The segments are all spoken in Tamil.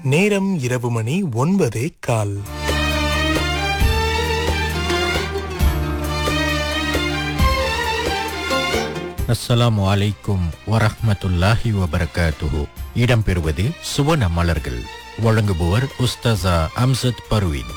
நேரம் இரவு மணி ஒன்பதே கால் அஸ்ஸலாமு அலைக்கும் வரஹ்மத்துல்லாஹி வபரகாத்துஹு இடம்பெறுவது சுவன மலர்கள் வழங்குபவர் உஸ்தாசா அம்சத் பர்வீன்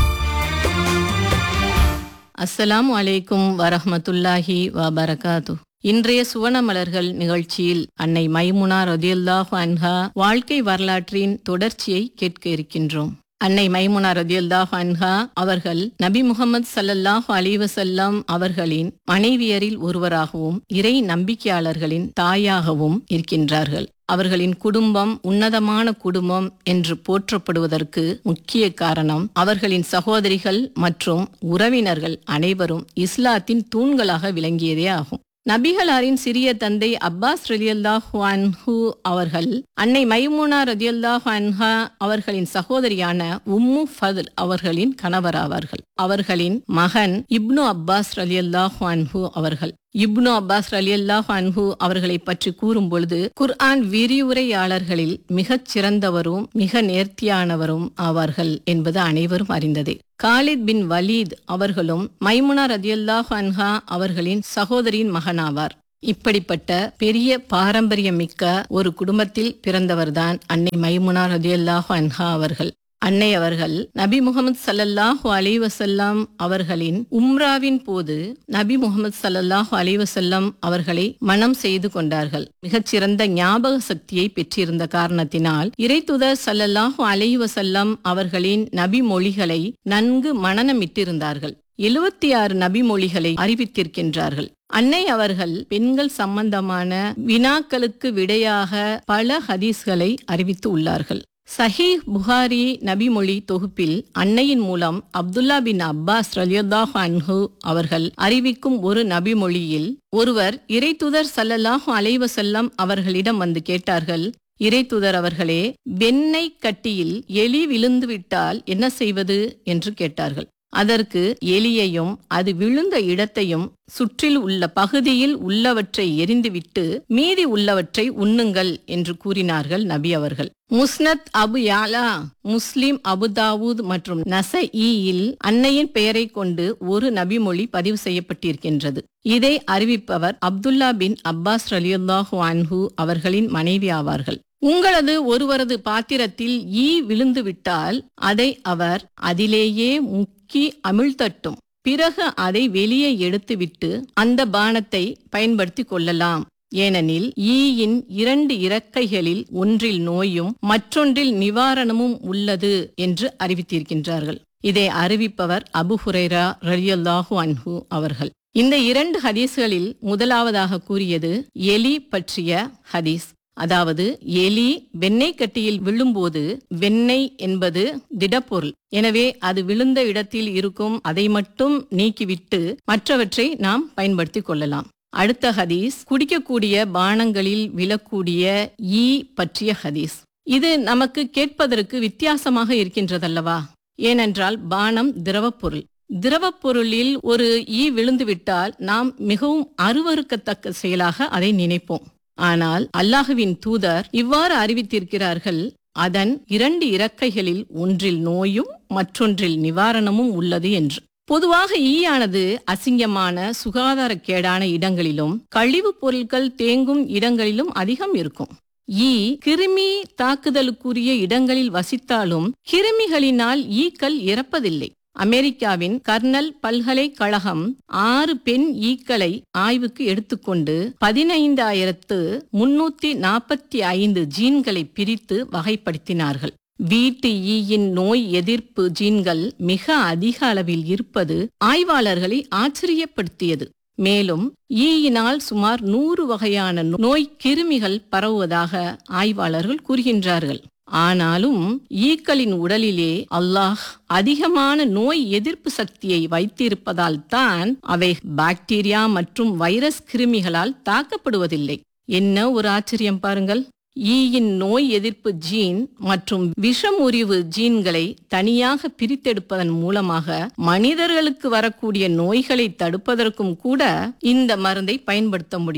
அஸ்ஸலாமு அலைக்கும் வரஹ்மத்துல்லாஹி வபரகாத்து இன்றைய சுவனமலர்கள் நிகழ்ச்சியில் அன்னை மைமுனா ரதியுல்லாஹு அன்ஹா வாழ்க்கை வரலாற்றின் தொடர்ச்சியை கேட்க இருக்கின்றோம் அன்னை மைமுனா ரதியுல்லாஹு அன்ஹா அவர்கள் நபி முகமது ஸல்லல்லாஹு அலைஹி வஸல்லம் அவர்களின் மனைவியரில் ஒருவராகவும் இறை நம்பிக்கையாளர்களின் தாயாகவும் இருக்கின்றார்கள் அவர்களின் குடும்பம் உன்னதமான குடும்பம் என்று போற்றப்படுவதற்கு முக்கிய காரணம் அவர்களின் சகோதரிகள் மற்றும் உறவினர்கள் அனைவரும் இஸ்லாத்தின் தூண்களாக விளங்கியதே ஆகும் நபிகளாரின் சிறிய தந்தை அப்பாஸ் ரலியல்லாஹு அன்ஹு அவர்கள் அன்னை மைமுனா ரதியல்லாஹு அன்ஹா அவர்களின் சகோதரியான உம்மு ஃபதுல் அவர்களின் கணவராவார்கள் அவர்களின் மகன் இப்னு அப்பாஸ் ரலியல்லாஹு அன்ஹு அவர்கள் இப்னு அப்பாஸ் ரலியல்லாஹு அன்ஹு அவர்களை பற்றி கூறும் பொழுது குர்ஆன் விரிவுரையாளர்களில் மிகச் சிறந்தவரும் மிக நேர்த்தியானவரும் ஆவார்கள் என்பது அனைவரும் அறிந்ததே காலித் பின் வலீத் அவர்களும் மைமுனா ரதியல்லாஹு அன்ஹா அவர்களின் சகோதரியின் மகனாவார் இப்படிப்பட்ட பெரிய பாரம்பரியமிக்க ஒரு குடும்பத்தில் பிறந்தவர்தான் அன்னை மைமுனா ரதியல்லாஹு அன்ஹா அவர்கள் அன்னை அவர்கள் நபி முகமது சல்லல்லாஹு அலைவசல்லாம் அவர்களின் உம்ராவின் போது நபி முகமது சல்லல்லாஹு அலைவசல்லம் அவர்களை மனம் செய்து கொண்டார்கள் மிகச்சிறந்த ஞாபக சக்தியை பெற்றிருந்த காரணத்தினால் இறைத்துதர் சல்லல்லாஹு அலைவசல்லம் அவர்களின் நபி மொழிகளை நன்கு மனநமிட்டிருந்தார்கள் எழுபத்தி ஆறு நபி மொழிகளை அறிவித்திருக்கின்றார்கள் அன்னை அவர்கள் பெண்கள் சம்பந்தமான வினாக்களுக்கு விடையாக பல ஹதீஸ்களை அறிவித்து உள்ளார்கள் சஹீஹ் புகாரி நபிமொழி தொகுப்பில் அன்னையின் மூலம் அப்துல்லா பின் அப்பாஸ் ரலியல்லாஹு அன்ஹு அவர்கள் அறிவிக்கும் ஒரு நபிமொழியில் ஒருவர் இறைத்துதர் சல்லல்லாஹு அலைவசல்லம் அவர்களிடம் வந்து கேட்டார்கள் இறைத்துதர் அவர்களே வெண்ணெய் கட்டியில் எலி விழுந்து விட்டால் என்ன செய்வது என்று கேட்டார்கள் அதற்கு எலியையும் அது விழுந்த இடத்தையும் சுற்றில் உள்ள பகுதியில் உள்ளவற்றை எரிந்துவிட்டு மீதி உள்ளவற்றை உண்ணுங்கள் என்று கூறினார்கள் நபி அவர்கள் முஸ்னத் அபு யாலா முஸ்லிம் அபுதாவூத் மற்றும் நசஈயில் அன்னையின் பெயரை கொண்டு ஒரு நபிமொழி பதிவு செய்யப்பட்டிருக்கின்றது இதை அறிவிப்பவர் அப்துல்லா பின் அப்பாஸ் ரலியுல்லாஹு அன்ஹு அவர்களின் மனைவி ஆவார்கள் உங்களது ஒருவரது பாத்திரத்தில் ஈ விழுந்து விட்டால் அதை அவர் அதிலேயே முக்கி அமிழ்த்தட்டும் பிறகு அதை வெளியே எடுத்துவிட்டு அந்த பானத்தை பயன்படுத்திக் கொள்ளலாம் ஏனெனில் ஈயின் இரண்டு இறக்கைகளில் ஒன்றில் நோயும் மற்றொன்றில் நிவாரணமும் உள்ளது என்று அறிவித்திருக்கின்றார்கள் இதை அறிவிப்பவர் அபு ஹுரைரா ரலியல்லாஹு அன்ஹு அவர்கள் இந்த இரண்டு ஹதீஸ்களில் முதலாவதாக கூறியது எலி பற்றிய ஹதீஸ் அதாவது எலி வெண்ணெய் கட்டியில் விழும்போது வெண்ணெய் என்பது திடப்பொருள் எனவே அது விழுந்த இடத்தில் இருக்கும் அதை மட்டும் நீக்கிவிட்டு மற்றவற்றை நாம் பயன்படுத்திக் கொள்ளலாம் அடுத்த ஹதீஸ் குடிக்கக்கூடிய பானங்களில் விழக்கூடிய ஈ பற்றிய ஹதீஸ் இது நமக்கு கேட்பதற்கு வித்தியாசமாக இருக்கின்றதல்லவா ஏனென்றால் பானம் திரவப்பொருள் திரவப் பொருளில் ஒரு ஈ விழுந்துவிட்டால் நாம் மிகவும் அருவறுக்கத்தக்க செயலாக அதை நினைப்போம் ஆனால் அல்லாஹுவின் தூதர் இவ்வாறு அறிவித்திருக்கிறார்கள் அதன் இரண்டு இறக்கைகளில் ஒன்றில் நோயும் மற்றொன்றில் நிவாரணமும் உள்ளது என்று பொதுவாக ஈயானது அசிங்கமான சுகாதாரக்கேடான இடங்களிலும் கழிவுப் பொருட்கள் தேங்கும் இடங்களிலும் அதிகம் இருக்கும் ஈ கிருமி தாக்குதலுக்குரிய இடங்களில் வசித்தாலும் கிருமிகளினால் ஈக்கள் இறப்பதில்லை அமெரிக்காவின் கர்னல் பல்கலைக்கழகம் ஆறு பெண் ஈக்களை ஆய்வுக்கு எடுத்துக்கொண்டு பதினைந்தாயிரத்து முன்னூத்தி நாற்பத்தி ஐந்து ஜீன்களை பிரித்து வகைப்படுத்தினார்கள் வீட்டு ஈயின் நோய் எதிர்ப்பு ஜீன்கள் மிக அதிக அளவில் இருப்பது ஆய்வாளர்களை ஆச்சரியப்படுத்தியது மேலும் ஈயினால் சுமார் நூறு வகையான நோய் கிருமிகள் பரவுவதாக ஆய்வாளர்கள் கூறுகின்றார்கள் ஆனாலும் ஈக்களின் உடலிலே அல்லாஹ் அதிகமான நோய் எதிர்ப்பு சக்தியை வைத்திருப்பதால் தான் அவை பாக்டீரியா மற்றும் வைரஸ் கிருமிகளால் தாக்கப்படுவதில்லை என்ன ஒரு ஆச்சரியம் பாருங்கள் ஈயின் நோய் எதிர்ப்பு ஜீன் மற்றும் விஷமுறிவு ஜீன்களை தனியாக பிரித்தெடுப்பதன் மூலமாக மனிதர்களுக்கு வரக்கூடிய நோய்களை தடுப்பதற்கும் கூட இந்த மருந்தை பயன்படுத்த முடியும்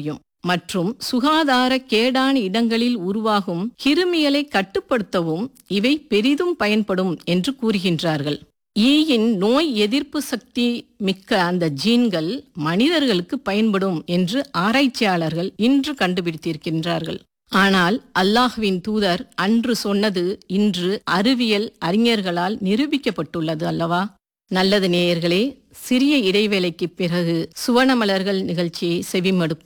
மற்றும் சுகாதார கேடான இடங்களில் உருவாகும் கிருமிகளை கட்டுப்படுத்தவும் இவை பெரிதும் பயன்படும் என்று கூறுகின்றார்கள் ஈயின் நோய் எதிர்ப்பு சக்தி மிக்க அந்த ஜீன்கள் மனிதர்களுக்கு பயன்படும் என்று ஆராய்ச்சியாளர்கள் இன்று கண்டுபிடித்திருக்கின்றார்கள் ஆனால் அல்லாஹ்வின் தூதர் அன்று சொன்னது இன்று அறிவியல் அறிஞர்களால் நிரூபிக்கப்பட்டுள்ளது அல்லவா நல்லது நேயர்களே சிறிய இடைவேளைக்கு பிறகு சுவனமலர்கள் நிகழ்ச்சியை செவிமடுப்போம்